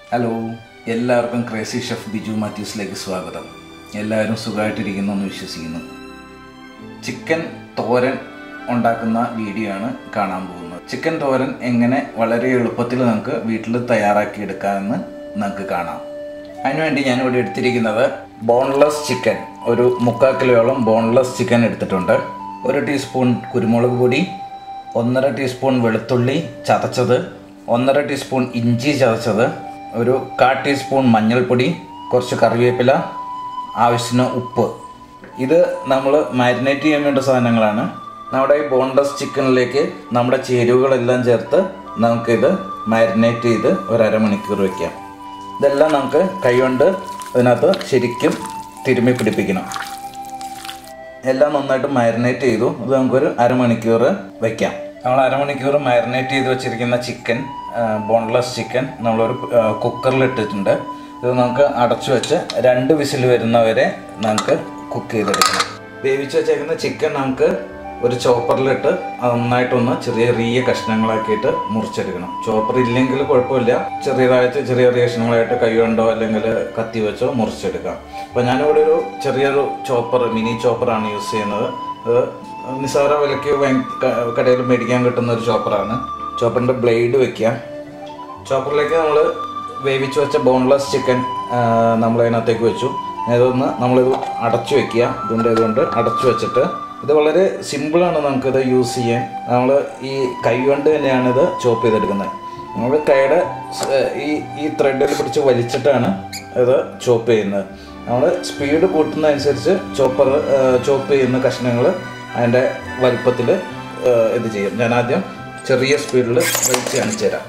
hello എല്ലാവർക്കും crazy chef Biju മാത്യൂസിലേക്ക് സ്വാഗതം എല്ലാവരും സുഖമായിട്ടിരിക്കുന്നു എന്ന് വിശ്വസിക്കുന്നു ചിക്കൻ തോരൻ ഉണ്ടാക്കുന്ന വീഡിയോ ആണ് കാണാൻ പോകുന്നത് ചിക്കൻ തോരൻ എങ്ങനെ വളരെ എളുപ്പത്തിൽ നമുക്ക് വീട്ടിൽ തയ്യാറാക്കി എടുക്കാമെന്ന് നമുക്ക് കാണാം അതിനുവേണ്ടി ഞാനിവിടെ എടുത്തിരിക്കുന്നത് ബോൺലെസ് ചിക്കൻ ഒരു മുക്കാൽ കിലോയോളം ബോൺലെസ് ചിക്കൻ എടുത്തിട്ടുണ്ട് ഒരു ടീസ്പൂൺ കുരുമുളക് പൊടി ഒന്നര ടീസ്പൂൺ വെളുത്തുള്ളി ചതച്ചത് ഒന്നര ടീസ്പൂൺ ഇഞ്ചി ചതച്ചത് ഒരു കാ ടീസ്പൂൺ മഞ്ഞൾപ്പൊടി കുറച്ച് കറിവേപ്പില ആവശ്യത്തിന് ഉപ്പ് ഇത് നമ്മൾ മാരിനേറ്റ് ചെയ്യാൻ വേണ്ട സാധനങ്ങളാണ് നമ്മുടെ ഈ ബോൺലെസ് ചിക്കനിലേക്ക് നമ്മുടെ ചേരുവകളെല്ലാം ചേർത്ത് നമുക്കിത് മാരിനേറ്റ് ചെയ്ത് ഒരു അരമണിക്കൂർ വയ്ക്കാം ഇതെല്ലാം നമുക്ക് കൈകൊണ്ട് ഇതിനകത്ത് ശരിക്കും തിരുമ്മി പിടിപ്പിക്കണം എല്ലാം നന്നായിട്ട് മാരിനേറ്റ് ചെയ്തു ഇത് നമുക്കൊരു അരമണിക്കൂർ വെക്കാം നമ്മൾ അരമണിക്കൂർ മാരിനേറ്റ് ചെയ്ത് വെച്ചിരിക്കുന്ന ചിക്കൻ ബോൺലെസ് ചിക്കൻ നമ്മളൊരു കുക്കറിൽ ഇട്ടിട്ടുണ്ട് ഇത് നമുക്ക് അടച്ചു വെച്ച് രണ്ട് വിസിൽ വരുന്നവരെ നമുക്ക് കുക്ക് ചെയ്തെടുക്കണം വേവിച്ച് വെച്ചേക്കുന്ന ചിക്കൻ നമുക്ക് ഒരു ചോപ്പറിലിട്ട് നന്നായിട്ടൊന്ന് ചെറിയ ചെറിയ കഷ്ണങ്ങളാക്കിയിട്ട് മുറിച്ചെടുക്കണം ചോപ്പർ ഇല്ലെങ്കിൽ കുഴപ്പമില്ല ചെറിയതായിട്ട് ചെറിയ ചെറിയ കഷ്ണങ്ങളായിട്ട് കൈ കൊണ്ടോ അല്ലെങ്കിൽ കത്തി വെച്ചോ മുറിച്ചെടുക്കാം അപ്പോൾ ഞാനിവിടെ ഒരു ചെറിയൊരു ചോപ്പർ മിനി ചോപ്പറാണ് യൂസ് ചെയ്യുന്നത് അത് നിസ്സാര വിലയ്ക്ക് കടയിൽ മേടിക്കാൻ കിട്ടുന്ന ഒരു ചോപ്പറാണ് ചോപ്പറിൻ്റെ ബ്ലേഡ് വെക്കുക ചോപ്പറിലേക്ക് നമ്മൾ വേവിച്ച് വെച്ച ബോൺലെസ് ചിക്കൻ നമ്മൾ അതിനകത്തേക്ക് വെച്ചു ഇതൊന്ന് നമ്മളിത് അടച്ചു വെക്കുക ഇതിൻ്റെ ഇതുകൊണ്ട് അടച്ചു വെച്ചിട്ട് ഇത് വളരെ സിമ്പിളാണ് നമുക്കിത് യൂസ് ചെയ്യാൻ നമ്മൾ ഈ കൈ കൊണ്ട് തന്നെയാണ് ഇത് ചോപ്പ് ചെയ്തെടുക്കുന്നത് നമ്മൾ കൈയുടെ ഈ ഈ ത്രെഡിൽ പിടിച്ച് വലിച്ചിട്ടാണ് ഇത് ചോപ്പ് ചെയ്യുന്നത് നമ്മൾ സ്പീഡ് കൂട്ടുന്നതനുസരിച്ച് ചോപ്പർ ചോപ്പ് ചെയ്യുന്ന കഷ്ണങ്ങൾ അതിൻ്റെ വലിപ്പത്തിൽ ഇത് ചെയ്യും ഞാൻ ആദ്യം ചെറിയ സ്പീഡിൽ വലിച്ച് കാണിച്ചു തരാം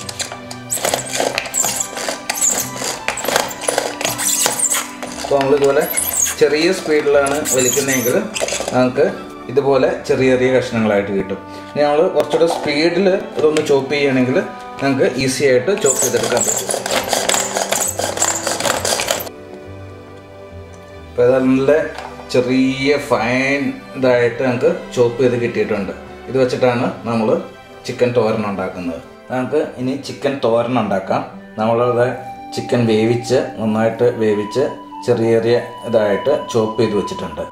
അപ്പോൾ നമ്മളിതുപോലെ ചെറിയ സ്പീഡിലാണ് വലിക്കുന്നതെങ്കിൽ നമുക്ക് ഇതുപോലെ ചെറിയ ചെറിയ കഷ്ണങ്ങളായിട്ട് കിട്ടും ഇനി നമ്മൾ കുറച്ചുകൂടെ സ്പീഡിൽ ഇതൊന്ന് ചോപ്പ് ചെയ്യുകയാണെങ്കിൽ നമുക്ക് ഈസി ആയിട്ട് ചോപ്പ് ചെയ്തെടുക്കാൻ പറ്റും അപ്പോൾ ഇത് നല്ല ചെറിയ ഫൈൻ ഇതായിട്ട് നമുക്ക് ചോപ്പ് ചെയ്ത് കിട്ടിയിട്ടുണ്ട് ഇത് വെച്ചിട്ടാണ് നമ്മൾ ചിക്കൻ തോരൻ ഉണ്ടാക്കുന്നത് നമുക്ക് ഇനി ചിക്കൻ തോരൻ ഉണ്ടാക്കാം നമ്മളത് ചിക്കൻ വേവിച്ച് നന്നായിട്ട് വേവിച്ച് ചെറിയ ചെറിയ ഇതായിട്ട് ചോപ്പ് ചെയ്ത് വെച്ചിട്ടുണ്ട്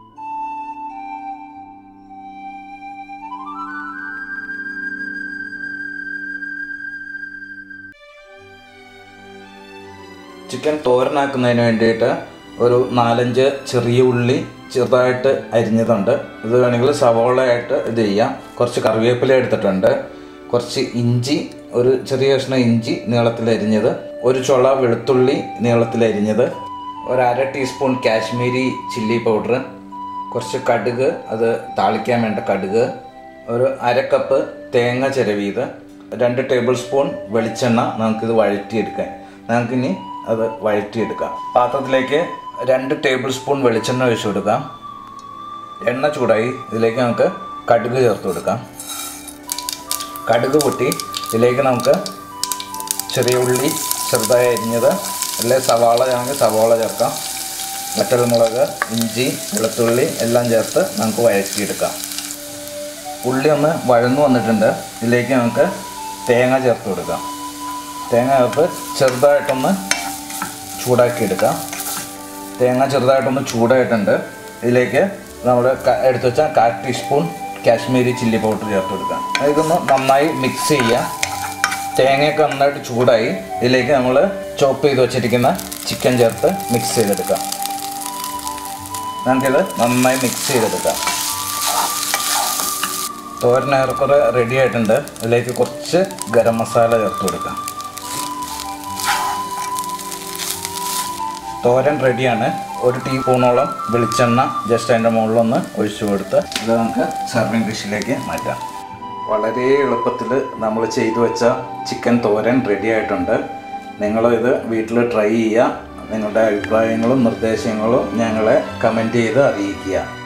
ചിക്കൻ തോരനാക്കുന്നതിന് വേണ്ടിയിട്ട് ഒരു നാലഞ്ച് ചെറിയ ഉള്ളി ചെറുതായിട്ട് അരിഞ്ഞതുണ്ട് ഇത് വേണമെങ്കിൽ സവോളയായിട്ട് ഇത് ചെയ്യാം കുറച്ച് കറിവേപ്പില എടുത്തിട്ടുണ്ട് കുറച്ച് ഇഞ്ചി ഒരു ചെറിയ കഷ്ണം ഇഞ്ചി നീളത്തിൽ അരിഞ്ഞത് ഒരു ചുള വെളുത്തുള്ളി നീളത്തിൽ അരിഞ്ഞത് ഒരു അര ടീസ്പൂൺ കാശ്മീരി ചില്ലി പൗഡർ കുറച്ച് കടുക് അത് താളിക്കാൻ വേണ്ട കടുക് ഒരു അര കപ്പ് തേങ്ങ ചിരവിയത് രണ്ട് ടേബിൾ സ്പൂൺ വെളിച്ചെണ്ണ നമുക്കിത് വഴറ്റിയെടുക്കാൻ നമുക്കിനി അത് വഴറ്റിയെടുക്കാം പാത്രത്തിലേക്ക് രണ്ട് ടേബിൾ സ്പൂൺ വെളിച്ചെണ്ണ ഒഴിച്ചു കൊടുക്കാം എണ്ണ ചൂടായി ഇതിലേക്ക് നമുക്ക് കടുക് ചേർത്ത് കൊടുക്കാം കടുക് പൊട്ടി ഇതിലേക്ക് നമുക്ക് ചെറിയ ഉള്ളി ചെറുതായി അരിഞ്ഞത് അല്ലെ സവാള ആണെങ്കിൽ സവാള ചേർക്കാം വറ്റൽമുളക് ഇഞ്ചി വെളുത്തുള്ളി എല്ലാം ചേർത്ത് നമുക്ക് വഴറ്റിയെടുക്കാം ഉള്ളി ഒന്ന് വഴന്നു വന്നിട്ടുണ്ട് ഇതിലേക്ക് നമുക്ക് തേങ്ങ ചേർത്ത് കൊടുക്കാം തേങ്ങ ചേർത്ത് ചെറുതായിട്ടൊന്ന് ചൂടാക്കിയെടുക്കാം തേങ്ങ ചെറുതായിട്ടൊന്ന് ചൂടായിട്ടുണ്ട് ഇതിലേക്ക് നമ്മൾ എടുത്തു വെച്ചാൽ കാൽ ടീസ്പൂൺ കാശ്മീരി ചില്ലി പൗഡർ ചേർത്ത് കൊടുക്കാം ഇതൊന്ന് നന്നായി മിക്സ് ചെയ്യാം തേങ്ങയൊക്കെ നന്നായിട്ട് ചൂടായി ഇതിലേക്ക് നമ്മൾ ചോപ്പ് ചെയ്ത് വെച്ചിരിക്കുന്ന ചിക്കൻ ചേർത്ത് മിക്സ് ചെയ്തെടുക്കാം നമുക്കിത് നന്നായി മിക്സ് ചെയ്തെടുക്കാം തോരൻ ഏറെക്കുറെ റെഡി ആയിട്ടുണ്ട് ഇതിലേക്ക് കുറച്ച് ഗരം മസാല ചേർത്ത് കൊടുക്കാം തോരൻ റെഡിയാണ് ഒരു ടീസ്പൂണോളം വെളിച്ചെണ്ണ ജസ്റ്റ് അതിൻ്റെ മുകളിലൊന്ന് ഒഴിച്ചു കൊടുത്ത് ഇത് നമുക്ക് സർവിങ് ഡിഷിലേക്ക് മാറ്റാം വളരെ എളുപ്പത്തിൽ നമ്മൾ ചെയ്തു വെച്ച ചിക്കൻ തോരൻ റെഡി ആയിട്ടുണ്ട് നിങ്ങളിത് വീട്ടിൽ ട്രൈ ചെയ്യുക നിങ്ങളുടെ അഭിപ്രായങ്ങളും നിർദ്ദേശങ്ങളും ഞങ്ങളെ കമൻറ്റ് ചെയ്ത് അറിയിക്കുക